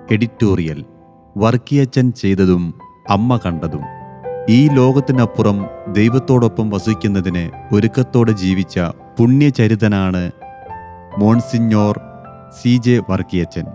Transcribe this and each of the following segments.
editorial വർക്കിയച്ചൻ ചെയ്തതും അമ്മ കണ്ടതും ഈ ലോകത്തിനപ്പുറം ദൈവത്തോടൊപ്പം വസിക്കുന്നതിന് ഒരുക്കത്തോടെ ജീവിച്ച പുണ്യചരിതനാണ് മോൺസിഞ്ഞോർ സി ജെ വർക്കിയച്ചൻ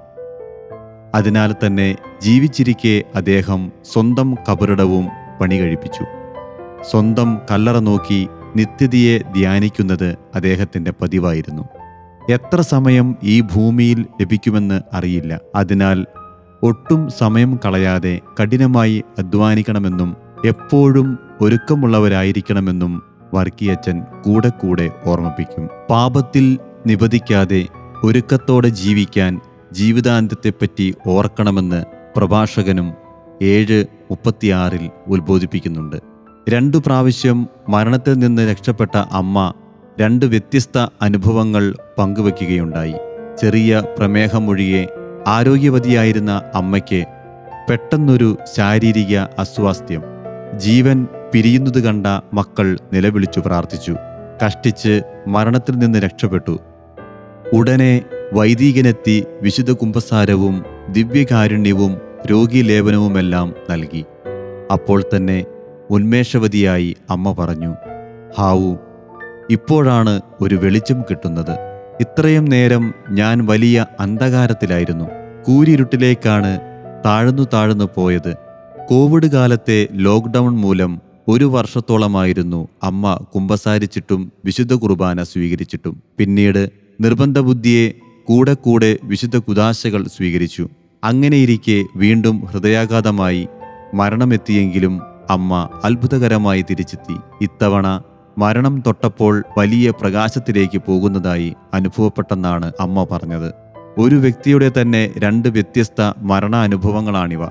അതിനാൽ തന്നെ ജീവിച്ചിരിക്കെ അദ്ദേഹം സ്വന്തം കബറിടവും പണി കഴിപ്പിച്ചു സ്വന്തം കല്ലറ നോക്കി നിത്യതയെ ധ്യാനിക്കുന്നത് അദ്ദേഹത്തിൻ്റെ പതിവായിരുന്നു എത്ര സമയം ഈ ഭൂമിയിൽ ലഭിക്കുമെന്ന് അറിയില്ല അതിനാൽ ഒട്ടും സമയം കളയാതെ കഠിനമായി അധ്വാനിക്കണമെന്നും എപ്പോഴും ഒരുക്കമുള്ളവരായിരിക്കണമെന്നും വർക്കിയച്ചൻ കൂടെ കൂടെ ഓർമ്മിപ്പിക്കും പാപത്തിൽ നിബദിക്കാതെ ഒരുക്കത്തോടെ ജീവിക്കാൻ ജീവിതാന്ത്യത്തെപ്പറ്റി ഓർക്കണമെന്ന് പ്രഭാഷകനും ഏഴ് മുപ്പത്തിയാറിൽ ഉത്ബോധിപ്പിക്കുന്നുണ്ട് രണ്ടു പ്രാവശ്യം മരണത്തിൽ നിന്ന് രക്ഷപ്പെട്ട അമ്മ രണ്ട് വ്യത്യസ്ത അനുഭവങ്ങൾ പങ്കുവെക്കുകയുണ്ടായി ചെറിയ പ്രമേഹമൊഴിയെ ആരോഗ്യവതിയായിരുന്ന അമ്മയ്ക്ക് പെട്ടെന്നൊരു ശാരീരിക അസ്വാസ്ഥ്യം ജീവൻ പിരിയുന്നത് കണ്ട മക്കൾ നിലവിളിച്ചു പ്രാർത്ഥിച്ചു കഷ്ടിച്ച് മരണത്തിൽ നിന്ന് രക്ഷപ്പെട്ടു ഉടനെ വൈദികനെത്തി വിശുദ്ധ കുംഭസാരവും ദിവ്യകാരുണ്യവും രോഗീലേപനവുമെല്ലാം നൽകി അപ്പോൾ തന്നെ ഉന്മേഷവതിയായി അമ്മ പറഞ്ഞു ഹാവു ഇപ്പോഴാണ് ഒരു വെളിച്ചം കിട്ടുന്നത് ഇത്രയും നേരം ഞാൻ വലിയ അന്ധകാരത്തിലായിരുന്നു കൂരിരുട്ടിലേക്കാണ് താഴ്ന്നു താഴ്ന്നു പോയത് കോവിഡ് കാലത്തെ ലോക്ക്ഡൗൺ മൂലം ഒരു വർഷത്തോളമായിരുന്നു അമ്മ കുമ്പസാരിച്ചിട്ടും വിശുദ്ധ കുർബാന സ്വീകരിച്ചിട്ടും പിന്നീട് നിർബന്ധ ബുദ്ധിയെ കൂടെ കൂടെ വിശുദ്ധ കുദാശകൾ സ്വീകരിച്ചു അങ്ങനെയിരിക്കെ വീണ്ടും ഹൃദയാഘാതമായി മരണമെത്തിയെങ്കിലും അമ്മ അത്ഭുതകരമായി തിരിച്ചെത്തി ഇത്തവണ മരണം തൊട്ടപ്പോൾ വലിയ പ്രകാശത്തിലേക്ക് പോകുന്നതായി അനുഭവപ്പെട്ടെന്നാണ് അമ്മ പറഞ്ഞത് ഒരു വ്യക്തിയുടെ തന്നെ രണ്ട് വ്യത്യസ്ത മരണാനുഭവങ്ങളാണിവ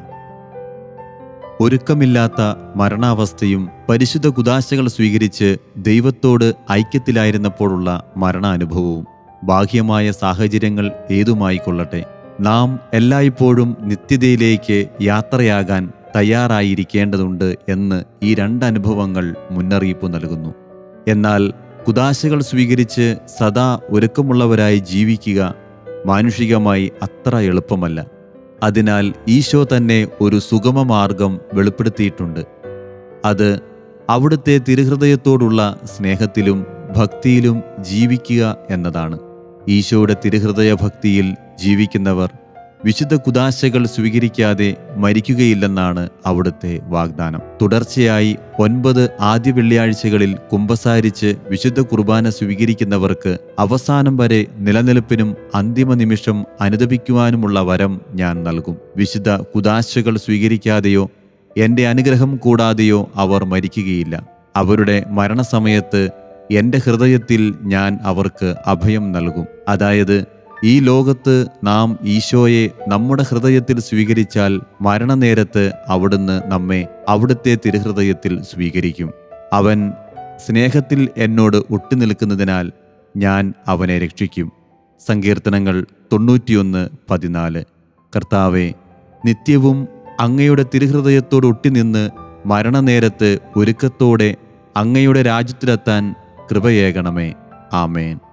ഒരുക്കമില്ലാത്ത മരണാവസ്ഥയും പരിശുദ്ധ കുദാശകൾ സ്വീകരിച്ച് ദൈവത്തോട് ഐക്യത്തിലായിരുന്നപ്പോഴുള്ള മരണാനുഭവവും ബാഹ്യമായ സാഹചര്യങ്ങൾ ഏതുമായിക്കൊള്ളട്ടെ നാം എല്ലായ്പ്പോഴും നിത്യതയിലേക്ക് യാത്രയാകാൻ തയ്യാറായിരിക്കേണ്ടതുണ്ട് എന്ന് ഈ രണ്ടനുഭവങ്ങൾ മുന്നറിയിപ്പ് നൽകുന്നു എന്നാൽ കുദാശകൾ സ്വീകരിച്ച് സദാ ഒരുക്കമുള്ളവരായി ജീവിക്കുക മാനുഷികമായി അത്ര എളുപ്പമല്ല അതിനാൽ ഈശോ തന്നെ ഒരു സുഗമമാർഗം വെളിപ്പെടുത്തിയിട്ടുണ്ട് അത് അവിടുത്തെ തിരുഹൃദയത്തോടുള്ള സ്നേഹത്തിലും ഭക്തിയിലും ജീവിക്കുക എന്നതാണ് ഈശോയുടെ തിരുഹൃദയ ഭക്തിയിൽ ജീവിക്കുന്നവർ വിശുദ്ധ കുദാശകൾ സ്വീകരിക്കാതെ മരിക്കുകയില്ലെന്നാണ് അവിടുത്തെ വാഗ്ദാനം തുടർച്ചയായി ഒൻപത് ആദ്യ വെള്ളിയാഴ്ചകളിൽ കുമ്പസാരിച്ച് വിശുദ്ധ കുർബാന സ്വീകരിക്കുന്നവർക്ക് അവസാനം വരെ നിലനിൽപ്പിനും അന്തിമ നിമിഷം അനുദപിക്കുവാനുമുള്ള വരം ഞാൻ നൽകും വിശുദ്ധ കുദാശകൾ സ്വീകരിക്കാതെയോ എൻ്റെ അനുഗ്രഹം കൂടാതെയോ അവർ മരിക്കുകയില്ല അവരുടെ മരണസമയത്ത് എൻ്റെ ഹൃദയത്തിൽ ഞാൻ അവർക്ക് അഭയം നൽകും അതായത് ഈ ലോകത്ത് നാം ഈശോയെ നമ്മുടെ ഹൃദയത്തിൽ സ്വീകരിച്ചാൽ മരണനേരത്ത് അവിടുന്ന് നമ്മെ അവിടുത്തെ തിരുഹൃദയത്തിൽ സ്വീകരിക്കും അവൻ സ്നേഹത്തിൽ എന്നോട് ഒട്ടുനിൽക്കുന്നതിനാൽ ഞാൻ അവനെ രക്ഷിക്കും സങ്കീർത്തനങ്ങൾ തൊണ്ണൂറ്റിയൊന്ന് പതിനാല് കർത്താവെ നിത്യവും അങ്ങയുടെ തിരുഹൃദയത്തോട് ഒട്ടിനിന്ന് മരണനേരത്ത് ഒരുക്കത്തോടെ അങ്ങയുടെ രാജ്യത്തിലെത്താൻ കൃപയേകണമേ ആമേൻ